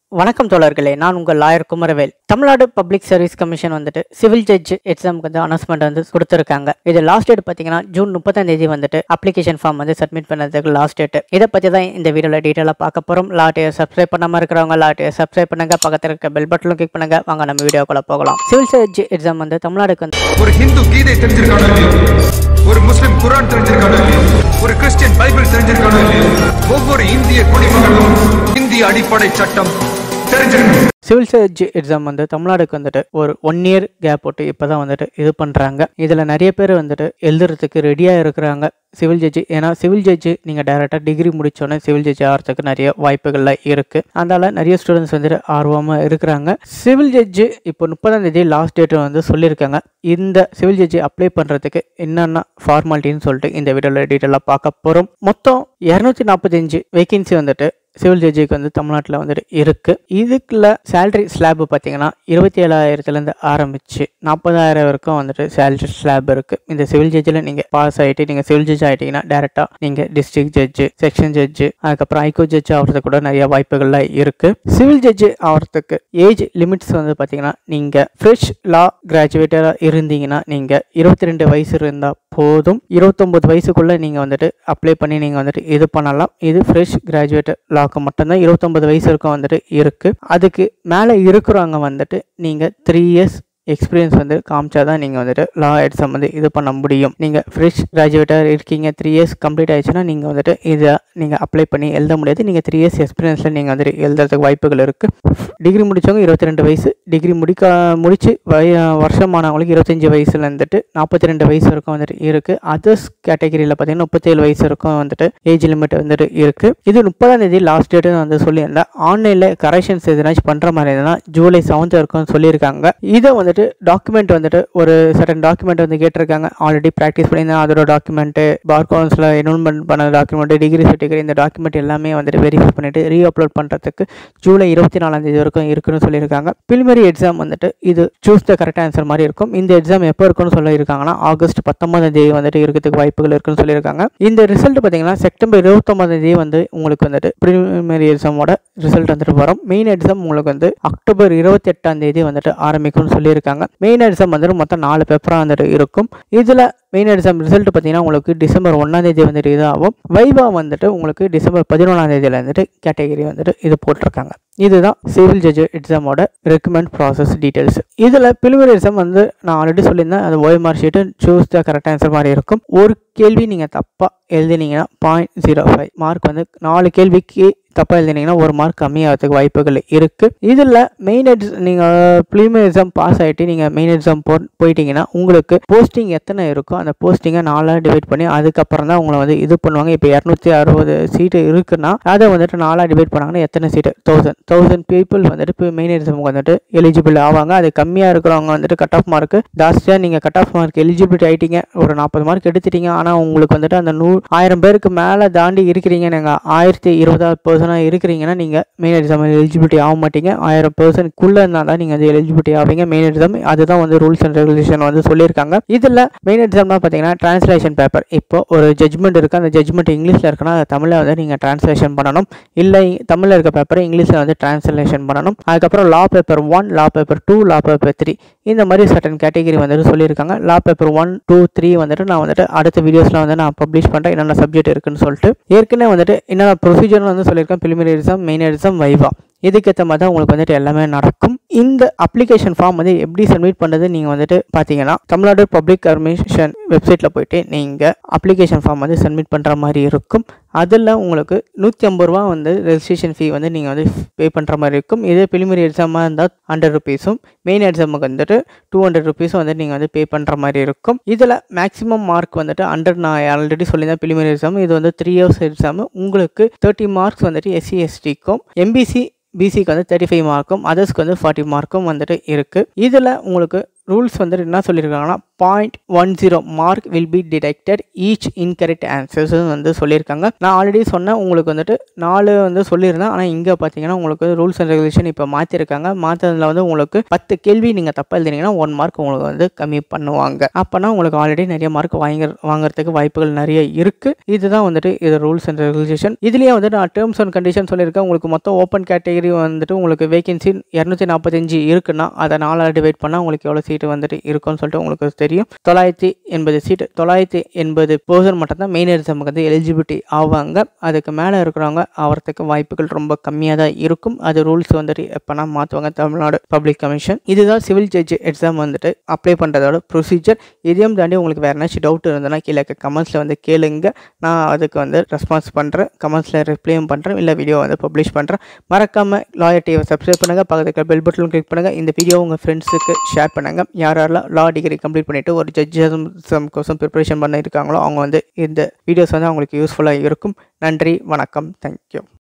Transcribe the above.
வணக்கம் தோழர்களே நான் உங்கள் lawyer Kumaravel Tamil Nadu public service commission வந்துட்டு சிவில் ஜட்ஜ் எக்ஸாமுக்கு வந்து அனௌன்ஸ்மெண்ட் வந்து கொடுத்துருக்காங்க இது லாஸ்ட் டேட் பார்த்தீங்கன்னா ஜூன் முப்பத்தாம் தேதி வந்துட்டு அப்ளிகேஷன் ஃபார்ம் வந்து சப்மிட் பண்ணதுக்கு லாஸ்ட் டேட் இதை பற்றி தான் இந்த வீடியோவில் டீட்டெயிலாக பார்க்க போகிறோம் லாட்டையை சப்ஸ்கிரைப் பண்ணாமல் இருக்கிறவங்க லாட்டையை சப்ஸ்கிரைப் பண்ணுங்க பக்கத்தில் இருக்க பெல் பட்டனும் கிளிக் பண்ணுங்க வாங்க நம்ம வீடியோக்குள்ள போகலாம் சிவில் ஜட்ஜ் எக்ஸாம் வந்து தமிழ்நாடுக்கு வந்து ஒரு ஹிந்து கீதை தெரிஞ்சிருக்கானோ இல்லையோ ஒரு முஸ்லிம் குரான் தெரிஞ்சிருக்கானோ இல்லையோ ஒரு கிறிஸ்டியன் பைபிள் தெரிஞ்சிருக்கானோ இல்லையோ ஒவ்வொரு இந்திய குடிமகனும் இந்திய அடிப்படை சட்டம் தெரிஞ்சிருக்கணும் சிவில் சர்ஜ் எக்ஸாம் வந்து தமிழ்நாடுக்கு வந்துட்டு ஒரு ஒன் இயர் கேப் போட்டு இப்போ தான் வந்துட்டு இது பண்ணுறாங்க இதில் நிறைய பேர் வந்துட்டு எழுதுறதுக்கு ரெடியாக இருக்கிறாங்க சிவில் ஜட்ஜி ஏன்னா சிவில் ஜட்ஜி நீங்கள் டைரெக்டாக டிகிரி முடிச்சோன்னே சிவில் ஜட்ஜி ஆகிறதுக்கு நிறைய வாய்ப்புகள்லாம் இருக்குது அதனால் நிறைய ஸ்டூடெண்ட்ஸ் வந்துட்டு ஆர்வமாக இருக்கிறாங்க சிவில் ஜட்ஜி இப்போ முப்பதாம் தேதி லாஸ்ட் டேட் வந்து சொல்லியிருக்காங்க இந்த சிவில் ஜட்ஜி அப்ளை பண்ணுறதுக்கு என்னென்ன ஃபார்மாலிட்டின்னு சொல்லிட்டு இந்த வீடியோவில் டீட்டெயிலாக பார்க்க போகிறோம் மொத்தம் இரநூத்தி நாற்பத்தஞ்சு வேகன்சி வந்துட்டு சிவில் ஜட்ஜிக்கு வந்து தமிழ்நாட்டில் வந்துட்டு இருக்கு இதுக்குள்ள சேலரி ஸ்லாப் பார்த்தீங்கன்னா இருபத்தி ஏழாயிரத்துலேருந்து ஆரம்பிச்சு நாற்பதாயிரம் வரைக்கும் வந்துட்டு சேலரி ஸ்லாப் இருக்கு இந்த சிவில் ஜட்ஜில் நீங்கள் பாஸ் ஆகிட்டு நீங்கள் சிவில் ஜட்ஜ் ஆகிட்டீங்கன்னா டேரெக்டாக நீங்கள் டிஸ்ட்ரிக்ட் ஜட்ஜு செக்ஷன் ஜட்ஜு அதுக்கப்புறம் ஹைகோ ஜட்ஜ் ஆகிறதுக்கு கூட நிறைய வாய்ப்புகள்லாம் இருக்கு சிவில் ஜட்ஜு ஆகிறதுக்கு ஏஜ் லிமிட்ஸ் வந்து பார்த்தீங்கன்னா நீங்கள் ஃப்ரெஷ் லா கிராஜுவேட்டராக இருந்தீங்கன்னா நீங்கள் இருபத்தி ரெண்டு வயசு இருந்தால் போதும் இருபத்தொம்பது வயசுக்குள்ளே நீங்கள் வந்துட்டு அப்ளை பண்ணி நீங்கள் வந்துட்டு இது பண்ணலாம் இது ஃப்ரெஷ் கிராஜுவேட் லாக்கு மட்டும்தான் இருபத்தொம்பது வயசு வரைக்கும் வந்துட்டு இருக்குது அதுக்கு மேலே இருக்கிறவங்க வந்துட்டு நீங்கள் த்ரீ இயர்ஸ் எக்ஸ்பீரியன்ஸ் வந்து காமிச்சா தான் நீங்கள் வந்துட்டு லா எக்ஸாம் வந்து இது பண்ண முடியும் நீங்கள் ஃப்ரெஷ் கிராஜுவேட்டாக இருக்கீங்க த்ரீ இயர்ஸ் கம்ப்ளீட் ஆயிடுச்சுன்னா நீங்கள் வந்துட்டு இதை நீங்கள் அப்ளை பண்ணி எழுத முடியாது நீங்கள் த்ரீ இயர்ஸ் எக்ஸ்பீரியன்ஸில் நீங்கள் வந்துட்டு எழுதுறதுக்கு வாய்ப்புகள் இருக்குது டிகிரி முடித்தவங்க இருபத்தி ரெண்டு வயசு டிகிரி முடிக்க முடிச்சு வய வருஷமானவங்களுக்கு இருபத்தஞ்சி வயசுல இருந்துட்டு நாற்பத்தி ரெண்டு வயசு வரைக்கும் வந்துட்டு இருக்குது அதர்ஸ் கேட்டகரியில் பார்த்தீங்கன்னா முப்பத்தேழு வயசு வரைக்கும் வந்துட்டு ஏஜ் லிமிட் வந்துட்டு இருக்குது இது முப்பதாம் தேதி லாஸ்ட் டேட்டு வந்து சொல்லியிருந்தேன் ஆன்லைனில் கரெக்ஷன்ஸ் எதுனாச்சும் பண்ணுற மாதிரி இருந்ததுன்னா ஜூலை செவன்த் வரைக்கும் சொல்லியிருக்காங்க இதை வந்துட்டு டாக்குமெண்ட் வந்துட்டு ஒரு சடன் டாக்குமெண்ட் வந்து கேட்டிருக்காங்க ஆல்ரெடி ப்ராக்டிஸ் பண்ணியிருந்தேன் அதோட டாக்குமெண்ட்டு பார் கவுன்சில் என்ரோல்மெண்ட் பண்ண டாக்குமெண்ட் டிகிரி சர்டிஃபிகேட் இந்த டாக்குமெண்ட் எல்லாமே வந்துட்டு வெரிஃபை பண்ணிட்டு ரீ அப்லோட் பண்ணுறதுக்கு ஜூலை இருபத்தி நாலாம் தேதி வரைக்கும் இருக்குன்னு சொல்லியிருக்காங்க பிலிமரி எக்ஸாம் வந்துட்டு இது சூஸ் த கரெக்ட் ஆன்சர் மாதிரி இருக்கும் இந்த எக்ஸாம் எப்போ இருக்குன்னு சொல்லியிருக்காங்கன்னா ஆகஸ்ட் பத்தொன்பதாம் தேதி வந்துட்டு இருக்கிறதுக்கு வாய்ப்புகள் இருக்குன்னு சொல்லியிருக்காங்க இந்த ரிசல்ட் பார்த்தீங்கன்னா செப்டம்பர் இருபத்தொன்பதாம் தேதி வந்து உங்களுக்கு வந்துட்டு பிலிமரி எக்ஸாமோட ரிசல்ட் வந்துட்டு வரும் மெயின் எக்ஸாம் உங்களுக்கு வந்து அக்டோபர் இருபத்தி எட்டாம் தேதி வந்துட்டு ஆரம்பிக்கும்னு சொல்லியிருக்காங்க மெயின் எக்ஸாம் வந்துட்டு மொத்தம் நாலு பேப்பராக வந்துட்டு இருக்கும் இதில் மெயின் எக்ஸாம் ரிசல்ட் பார்த்தீங்கன்னா உங்களுக்கு டிசம்பர் ஒன்றாம் தேதி வந்துட்டு இதாகும் வைவா வந்துட்டு உங்களுக்கு டிசம்பர் பதினொன்றாம் தேதியில வந்துட்டு கேட்டகரி வந்துட்டு இது போட்டிருக்காங்க இதுதான் சிவில் ஜட்ஜ் எக்ஸாமோட ரெக்கமெண்ட் ப்ராசஸ் டீட்டெயில்ஸ் இதில் பிலிமரி எக்ஸாம் வந்து நான் ஆல்ரெடி சொல்லியிருந்தேன் அது OMR sheet choose the correct answer மாதிரி இருக்கும் ஒரு கேள்வி நீங்கள் தப்பாக எழுதினீங்கன்னா பாயிண்ட் ஜீரோ ஃபைவ் மார்க் வந்து நாலு கேள்விக்கு தப்பாக எழுதினீங்கன்னா ஒரு மார்க் கம்மியாகிறதுக்கு வாய்ப்புகள் இருக்குது இதில் மெயின் எக்ஸ் நீங்கள் ப்ளீமர் எக்ஸாம் பாஸ் ஆகிட்டு நீங்கள் மெயின் எக்ஸாம் போ போயிட்டீங்கன்னா உங்களுக்கு போஸ்டிங் எத்தனை இருக்கோ அந்த போஸ்டிங்கை நாலாக டிவைட் பண்ணி அதுக்கப்புறம் தான் உங்களை வந்து இது பண்ணுவாங்க இப்போ இரநூத்தி அறுபது சீட்டு இருக்குன்னா அதை வந்துட்டு நாலாக டிவைட் பண்ணாங்கன்னா எத்தனை சீட்டு தௌசண்ட் தௌசண்ட் பீப்புள் வந்துட்டு இப்போ மெயின் எக்ஸாமுக்கு வந்துட்டு எலிஜிபிள் ஆவாங்க அது கம்மியாக இருக்கிறவங்க வந்துட்டு கட் ஆஃப் மார்க் ஜாஸ்தியாக நீங்கள் கட் ஆஃப் மார்க் எலிஜிபிலிட்டி ஆகிட்டீங்க ஒரு நாற்பது மார்க் எடுத்துட்டீங்க ஆனால் உங்களுக்கு வந்துட்டு அந்த நூ ஆயிரம் பேருக்கு மேலே தாண்டி இருக்கிறீங்க நீங்கள் ஆயிரத்தி இருபதாவது பர்சனாக இருக்கிறீங்கன்னா நீங்கள் மெயின் எக்ஸாம் எலிஜிபிலிட்டி ஆக மாட்டீங்க ஆயிரம் பர்சன்ட்குள்ளே இருந்தால் தான் நீங்கள் வந்து எலிஜிபிலிட்டி ஆவீங்க மெயின் எக்ஸாம் அதுதான் வந்து ரூல்ஸ் அண்ட் ரெகுலேஷன் வந்து சொல்லியிருக்காங்க இதில் மெயின் எக்ஸாம்னா பார்த்தீங்கன்னா டிரான்ஸ்லேஷன் பேப்பர் இப்போ ஒரு ஜட்மெண்ட் இருக்குது அந்த ஜட்மெண்ட் இங்கிலீஷில் இருக்குன்னா அதை தமிழில் வந்து நீங்கள் டிரான்ஸ்லேஷன் பண்ணணும் இல்லை தமிழில் இருக்க பேப்பரை இங்கிலீஷில் வந்து டிரான்ஸ்லேஷன் பண்ணணும் அதுக்கப்புறம் law paper one law paper two law paper three இந்த மாதிரி சர்டன் கேட்டகரி வந்துட்டு சொல்லியிருக்காங்க law paper one two three வந்துட்டு நான் வந்துட்டு அடுத்த வீடியோஸில் வந்து நான் பப்ளிஷ் பண்ணுறேன் என்னென்ன சப்ஜெக்ட் இருக்குன்னு சொல்லிட்டு ஏற்கனவே வந்துட்டு என்னென்ன ப்ரொசீஜர் வந்து சொல்லியிருக்கேன் preliminary exam main exam viva இதுக்கேற்ற மாதிரி தான் உங்களுக்கு வந்துட்டு எல்லாமே நடக்கும் இந்த அப்ளிகேஷன் ஃபார்ம் வந்து எப்படி சப்மிட் பண்ணுறது நீங்கள் வந்துட்டு பார்த்தீங்கன்னா தமிழ்நாடு பப்ளிக் கமிஷன் வெப்சைட்டில் போயிட்டு நீங்கள் அப்ளிகேஷன் ஃபார்ம் வந்து சப்மிட் பண்ணுற மாதிரி இருக்கும் அதில் உங்களுக்கு நூற்றி ஐம்பது ரூபா வந்து ரெஜிஸ்ட்ரேஷன் ஃபீ வந்து நீங்கள் வந்து பே பண்ணுற மாதிரி இருக்கும் இதே பிலிமினரி எக்ஸாமாக இருந்தால் ஹண்ட்ரட் ருபீஸும் மெயின் எக்ஸாமுக்கு வந்துட்டு டூ ஹண்ட்ரட் ருபீஸும் வந்து நீங்கள் வந்து பே பண்ணுற மாதிரி இருக்கும் இதில் மேக்ஸிமம் மார்க் வந்துட்டு ஹண்ட்ரட் நான் ஆல்ரெடி சொல்லியிருந்தேன் பிலிமினரி எக்ஸாம் இது வந்து த்ரீ இயர்ஸ் எக்ஸாம் உங்களுக்கு தேர்ட்டி மார்க்ஸ் வந்துட்டு எஸ்சி எஸ்டிக்கும் எம்பிசி பிசிக்கு வந்து தேர்ட்டி ஃபைவ் மார்க்கும் அதர்ஸ்க்கு வந்து ஃபார்ட்டி மார்க்கும் வந்துட்டு இருக்குது இதில் உங்களுக்கு ரூல்ஸ் வந்துட்டு என்ன சொல்லியிருக்காங்கன்னா point one zero mark will be detected each incorrect answers வந்து சொல்லியிருக்காங்க நான் ஆல்ரெடி சொன்னேன் உங்களுக்கு வந்துட்டு நாலு வந்து சொல்லியிருந்தேன் ஆனால் இங்கே பார்த்தீங்கன்னா உங்களுக்கு ரூல்ஸ் அண்ட் ரெகுலேஷன் இப்போ மாற்றிருக்காங்க மாற்றதில் வந்து உங்களுக்கு பத்து கேள்வி நீங்கள் தப்பாக எழுதினீங்கன்னா ஒன் மார்க் உங்களுக்கு வந்து கம்மி பண்ணுவாங்க அப்போனா உங்களுக்கு ஆல்ரெடி நிறைய மார்க் வாங்க வாங்குறதுக்கு வாய்ப்புகள் நிறைய இருக்குது இதுதான் வந்துட்டு இது ரூல்ஸ் அண்ட் ரெகுலேஷன் இதுலேயே வந்துட்டு நான் டேர்ம்ஸ் அண்ட் கண்டிஷன் சொல்லியிருக்கேன் உங்களுக்கு மொத்தம் ஓப்பன் கேட்டகரி வந்துட்டு உங்களுக்கு வேகன்சி இரநூத்தி நாற்பத்தஞ்சு இருக்குன்னா அதை நாலாக டிவைட் பண்ணால் உங்களுக்கு எவ்வளோ சீட்டு வந்துட்டு இருக்கும்னு சொல்லிட்டு உங்களுக்கு தெரியும் தொள்ளாயிரத்தி எண்பது சீட்டு தொள்ளாயிரத்தி எண்பது பர்சன்ட் மட்டும் தான் மெயின் எக்ஸாமுக்கு வந்து எலிஜிபிலிட்டி ஆவாங்க அதுக்கு மேலே இருக்கிறவங்க ஆகிறதுக்கு வாய்ப்புகள் ரொம்ப கம்மியாக தான் இருக்கும் அது ரூல்ஸ் வந்துட்டு எப்போனா மாற்றுவாங்க தமிழ்நாடு பப்ளிக் கமிஷன் இதுதான் சிவில் ஜட்ஜ் எக்ஸாம் வந்துட்டு அப்ளை பண்ணுறதோட ப்ரொசீஜர் இதையும் தாண்டி உங்களுக்கு வேறு ஏதாச்சும் டவுட் இருந்ததுன்னா கீழே கமெண்ட்ஸில் வந்து கேளுங்க நான் அதுக்கு வந்து ரெஸ்பான்ஸ் பண்ணுறேன் கமெண்ட்ஸில் ரிப்ளையும் பண்ணுறேன் இல்லை வீடியோ வந்து பப்ளிஷ் பண்ணுறேன் மறக்காமல் லாயர் டிவியை சப்ஸ்கிரைப் பண்ணுங்கள் பக்கத்துக்கு பெல் பட்டன் கிளிக் பண்ணுங்கள் இந்த வீடியோ உங்கள் ஃப்ரெண்ட்ஸுக்கு ஷேர் பண்ணுங்கள் யார் யாரெல்லாம் லா டிகிரி கம்ப்ளீட் பண்ணிவிட்டு ஒரு ஜட்ஜம் கோசம் ப்ரிப்பரேஷன் பண்ணியிருக்காங்களோ அவங்க வந்து இந்த வீடியோஸ் வந்து அவங்களுக்கு யூஸ்ஃபுல்லாக இருக்கும் நன்றி வணக்கம் தேங்க்யூ